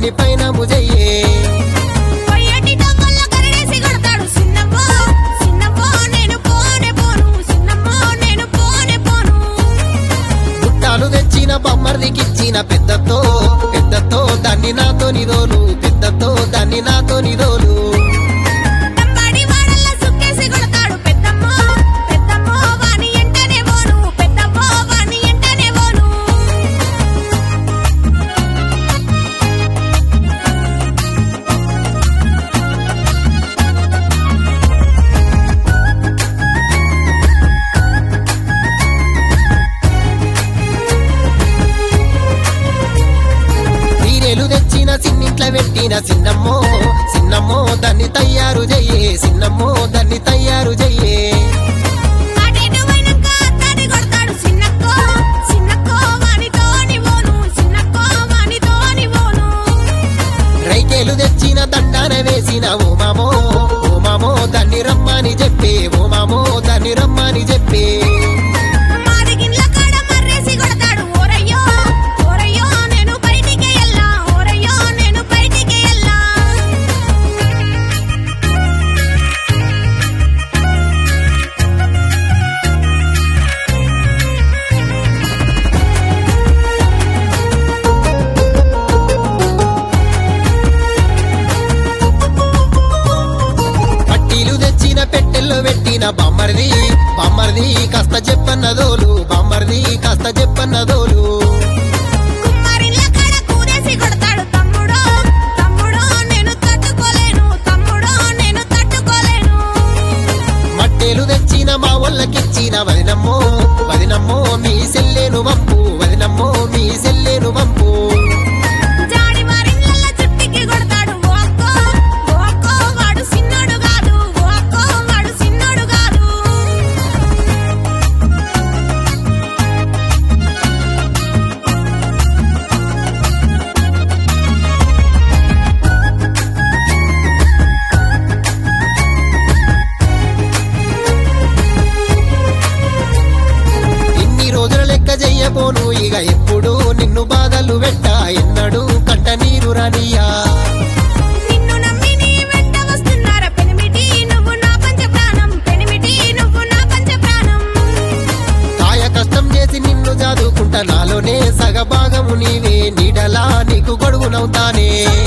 దాన్ని పైన ముజయ్యే పొయ్యటి డొంగల్లో గరిడేసి కొడతాడు సిన్నమ్మో సిన్నమ్మో నేను పోనే పోను సిన్నమ్మో నేను పోనే పోను పుట్టాలు తెచ్చిన బొమ్మర్దికిచ్చిన పెద్దతో పెద్దతో దాన్ని నాతో నిదోలు పెద్దతో దాన్ని నాతో నిదోలు తంబాడి వాడల్ల సుక్కేసి కొడతాడు పెద్దమ్మో పెద్దమ్మో వాని ఎంటనే పోను పెద్దమ్మో వాని ఎంటనే పోను తీరేలు తెచ్చిన సిన్నింట్ల పెట్టిన సిన్నమ్మో సిన్నమ్మో దాన్ని తయారు చెయ్యే సిన్నమ్మో దాన్ని తయారు చెయ్యే అటేటు పోయినాక అత్తాడి కొడతాడు సిన్నక్కో సిన్నక్కో వానితోని పోను సిన్నక్కో వానితోని పోను రైకేలు తెచ్చిన దండాన వేసిన ఓ మామో ఓ మామో దాన్ని రమ్మని చెప్పే ఓ మామో దాన్ని రమ్మని చెప్పే మాదిగిన్ల కాడ మర్రేసి కొడతాడు ఓరయ్యో ఓరయ్యో నేను బయటికి ఎల్లా ఓరయ్యో నేను బయటికి ఎల్లా పట్టీలు తెచ్చిన పెట్టెల్లో పెట్టిన బామ్మర్ది బామ్మర్ది కాస్త చెప్పన్నదోలు బామ్మర్ది కాస్త చెప్పన్నదోలు కుమ్మరిన్ల కాడ కూరేసి కొడతాడు తమ్ముడో తమ్ముడో నేను తట్టుకోలేను తమ్ముడో నేను తట్టుకోలేను మట్టేలు తెచ్చిన మా వాళ్ళకిచ్చిన వదినమ్మో వదినమ్మో మీ సెల్లేను వంపు వదినమ్మో మీ సెల్లేను వంపు జాడి వారిన్ల చుట్టికి కొడతాడు ఓ అక్కో ఓ అక్కో వాడు సిన్నోడు కాదు ఓ అక్కో వాడు సిన్నోడు కాదు ఇన్ని రోజుల లెక్క చెయ్యబోను ఇక ఎప్పుడు నిన్ను బాధలు పెట్ట ఎన్నడు కంట నీరు రానియా నిన్ను నమ్మి నీ వెంట వస్తున్నారా పెనిమిటి నువ్వు నా పంచ ప్రాణం పెనిమిటి నువ్వు నా పంచ ప్రాణం కాయ కష్టం చేసి నిన్ను చదువుకుంటా నాలోనే సగభాగము నీవే నీడలా నీకు గొడుగునవుతానే